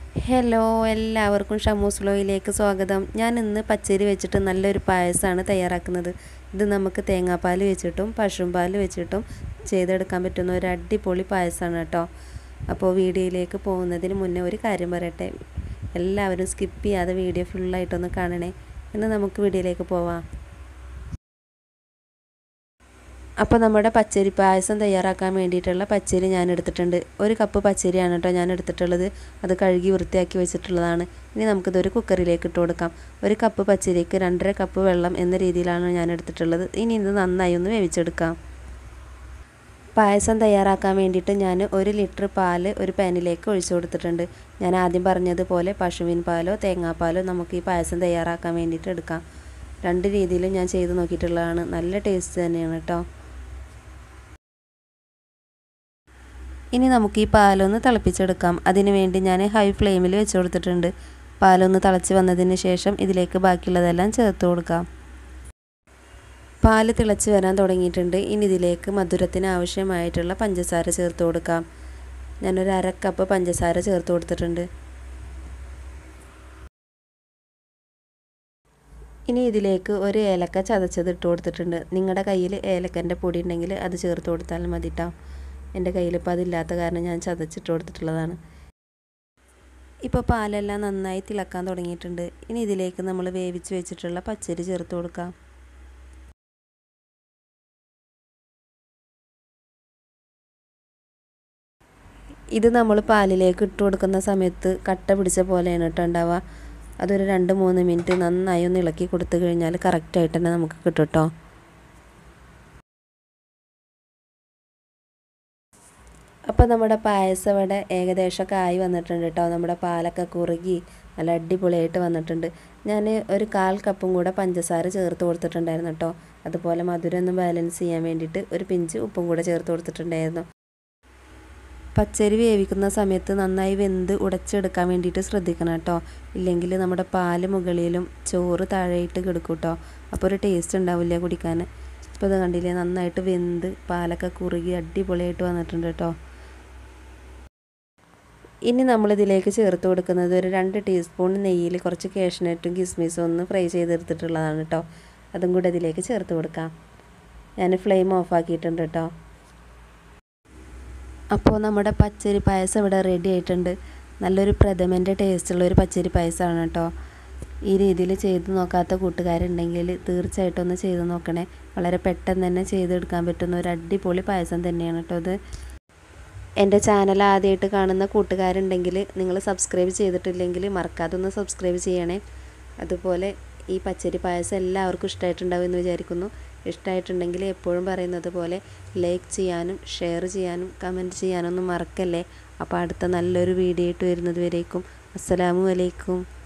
hello എല്ലാവർക്കും ഷമൂസ് ഫ്ലോയിലേക്ക് സ്വാഗതം ഞാൻ ഇന്ന് പച്ചരി വെച്ചിട്ട് നല്ലൊരു പായസമാണ് തയ്യാറാക്കുന്നത് ഇത് നമുക്ക് തേങ്ങാപ്പാൽ വെച്ചിട്ടും പശുവും പാൽ വെച്ചിട്ടും ചെയ്തെടുക്കാൻ പറ്റുന്ന ഒരു അടിപൊളി പായസമാണ് കേട്ടോ അപ്പോൾ വീഡിയോയിലേക്ക് പോകുന്നതിന് മുന്നേ ഒരു കാര്യം പറയട്ടെ എല്ലാവരും സ്കിപ്പ് ചെയ്യാതെ വീഡിയോ ഫുള്ളായിട്ടൊന്ന് കാണണേ എന്ന് നമുക്ക് വീഡിയോയിലേക്ക് പോവാം അപ്പോൾ നമ്മുടെ പച്ചരി പായസം തയ്യാറാക്കാൻ വേണ്ടിയിട്ടുള്ള പച്ചരി ഞാൻ എടുത്തിട്ടുണ്ട് ഒരു കപ്പ് പച്ചരിയാണ് കേട്ടോ ഞാൻ എടുത്തിട്ടുള്ളത് അത് കഴുകി വൃത്തിയാക്കി വെച്ചിട്ടുള്ളതാണ് ഇനി നമുക്കിതൊരു കുക്കറിലേക്ക് ഇട്ട് കൊടുക്കാം ഒരു കപ്പ് പച്ചരിക്ക് രണ്ടര കപ്പ് വെള്ളം എന്ന രീതിയിലാണ് ഞാൻ എടുത്തിട്ടുള്ളത് ഇനി ഇത് നന്നായി ഒന്ന് വേവിച്ചെടുക്കാം പായസം തയ്യാറാക്കാൻ വേണ്ടിയിട്ട് ഞാൻ ഒരു ലിറ്റർ പാല് ഒരു പാനിലേക്ക് ഒഴിച്ചു കൊടുത്തിട്ടുണ്ട് ഞാൻ ആദ്യം പറഞ്ഞതുപോലെ പശുവിൻ പാലോ തേങ്ങാപ്പാലോ നമുക്ക് ഈ പായസം തയ്യാറാക്കാൻ വേണ്ടിയിട്ട് എടുക്കാം രണ്ട് രീതിയിലും ഞാൻ ചെയ്ത് നോക്കിയിട്ടുള്ളതാണ് നല്ല ടേസ്റ്റ് തന്നെയാണ് കേട്ടോ ഇനി നമുക്ക് ഈ പാലൊന്ന് തിളപ്പിച്ചെടുക്കാം അതിന് വേണ്ടി ഞാൻ ഹൈ ഫ്ലെയിമിൽ വെച്ച് കൊടുത്തിട്ടുണ്ട് പാലൊന്ന് തിളച്ച് വന്നതിന് ശേഷം ഇതിലേക്ക് ബാക്കിയുള്ളതെല്ലാം ചേർത്ത് കൊടുക്കാം പാല് തിളച്ച് വരാൻ തുടങ്ങിയിട്ടുണ്ട് ഇനി ഇതിലേക്ക് മധുരത്തിന് ആവശ്യമായിട്ടുള്ള പഞ്ചസാര ചേർത്ത് കൊടുക്കാം ഞാനൊരു അര കപ്പ് പഞ്ചസാര ചേർത്ത് കൊടുത്തിട്ടുണ്ട് ഇനി ഇതിലേക്ക് ഒരു ഏലക്ക ചതച്ചത് ഇട്ട് കൊടുത്തിട്ടുണ്ട് നിങ്ങളുടെ കയ്യിൽ ഏലക്കൻ്റെ പൊടി ഉണ്ടെങ്കിൽ അത് ചേർത്ത് കൊടുത്താൽ മതി കേട്ടോ എൻ്റെ കയ്യിലിപ്പോൾ അതില്ലാത്ത കാരണം ഞാൻ ചതച്ചിട്ട് കൊടുത്തിട്ടുള്ളതാണ് ഇപ്പോൾ പാലെല്ലാം നന്നായി തിളക്കാൻ തുടങ്ങിയിട്ടുണ്ട് ഇനി ഇതിലേക്ക് നമ്മൾ വേവിച്ച് വെച്ചിട്ടുള്ള പച്ചരി ചേർത്ത് കൊടുക്കാം ഇത് നമ്മൾ പാലിലേക്ക് ഇട്ട് കൊടുക്കുന്ന സമയത്ത് കട്ട പിടിച്ച പോലെയാണ് കേട്ടോ ഉണ്ടാവുക അതൊരു രണ്ട് മൂന്ന് മിനിറ്റ് നന്നായി ഒന്ന് ഇളക്കി കൊടുത്തു കഴിഞ്ഞാൽ കറക്റ്റായിട്ട് തന്നെ നമുക്ക് കിട്ടും കേട്ടോ അപ്പോൾ നമ്മുടെ പായസം ഇവിടെ ഏകദേശമൊക്കെ ആയി വന്നിട്ടുണ്ട് കേട്ടോ നമ്മുടെ പാലൊക്കെ കുറുകി നല്ല അടിപൊളിയായിട്ട് വന്നിട്ടുണ്ട് ഞാൻ ഒരു കാൽ കപ്പും കൂടെ പഞ്ചസാര ചേർത്ത് കൊടുത്തിട്ടുണ്ടായിരുന്നു കേട്ടോ അതുപോലെ മധുരം ഒന്ന് ബാലൻസ് ചെയ്യാൻ വേണ്ടിയിട്ട് ഒരു പിഞ്ച് ഉപ്പും കൂടെ ചേർത്ത് കൊടുത്തിട്ടുണ്ടായിരുന്നു പച്ചരി വേവിക്കുന്ന സമയത്ത് നന്നായി വെന്ത് ഉടച്ചെടുക്കാൻ വേണ്ടിയിട്ട് ശ്രദ്ധിക്കണം കേട്ടോ ഇല്ലെങ്കിൽ നമ്മുടെ പാല് മുകളിലും ചോറ് താഴെയിട്ട് കിടക്കും കേട്ടോ അപ്പോൾ ഒരു ടേസ്റ്റ് ഉണ്ടാവില്ല കുടിക്കാൻ ഇപ്പോൾ ഇത് കണ്ടില്ലേ നന്നായിട്ട് വെന്ത് പാലൊക്കെ കുറുകി അടിപൊളിയായിട്ട് വന്നിട്ടുണ്ട് കേട്ടോ ഇനി നമ്മളിതിലേക്ക് ചേർത്ത് കൊടുക്കുന്നത് ഒരു രണ്ട് ടീസ്പൂൺ നെയ്യിൽ കുറച്ച് കാഷ്നട്ടും കിസ്മിസും ഒന്ന് ഫ്രൈ ചെയ്തെടുത്തിട്ടുള്ളതാണ് കേട്ടോ അതും കൂടെ ഇതിലേക്ക് ചേർത്ത് കൊടുക്കാം ഞാൻ ഫ്ലെയിം ഓഫ് ആക്കിയിട്ടുണ്ട് കേട്ടോ അപ്പോൾ നമ്മുടെ പച്ചരി പായസം ഇവിടെ റെഡി ആയിട്ടുണ്ട് നല്ലൊരു പ്രഥമൻ്റെ ടേസ്റ്റുള്ള ഒരു പച്ചരി പായസമാണ് കേട്ടോ ഈ രീതിയിൽ ചെയ്ത് നോക്കാത്ത കൂട്ടുകാരുണ്ടെങ്കിൽ തീർച്ചയായിട്ടും ഒന്ന് ചെയ്ത് നോക്കണേ വളരെ പെട്ടെന്ന് തന്നെ ചെയ്തെടുക്കാൻ പറ്റുന്ന ഒരു അടിപൊളി പായസം തന്നെയാണ് കേട്ടോ ഇത് എൻ്റെ ചാനൽ ആദ്യമായിട്ട് കാണുന്ന കൂട്ടുകാരുണ്ടെങ്കിൽ നിങ്ങൾ സബ്സ്ക്രൈബ് ചെയ്തിട്ടില്ലെങ്കിൽ മറക്കാതെ ഒന്ന് സബ്സ്ക്രൈബ് ചെയ്യണേ അതുപോലെ ഈ പച്ചരി പായസം എല്ലാവർക്കും ഇഷ്ടമായിട്ടുണ്ടാവും എന്ന് വിചാരിക്കുന്നു ഇഷ്ടമായിട്ടുണ്ടെങ്കിൽ എപ്പോഴും പറയുന്നത് പോലെ ലൈക്ക് ചെയ്യാനും ഷെയർ ചെയ്യാനും കമൻറ്റ് ചെയ്യാനൊന്നും മറക്കല്ലേ അപ്പോൾ അടുത്ത നല്ലൊരു വീഡിയോ ആയിട്ട് വരുന്നത് വരേക്കും അസ്സലാമു അലൈക്കും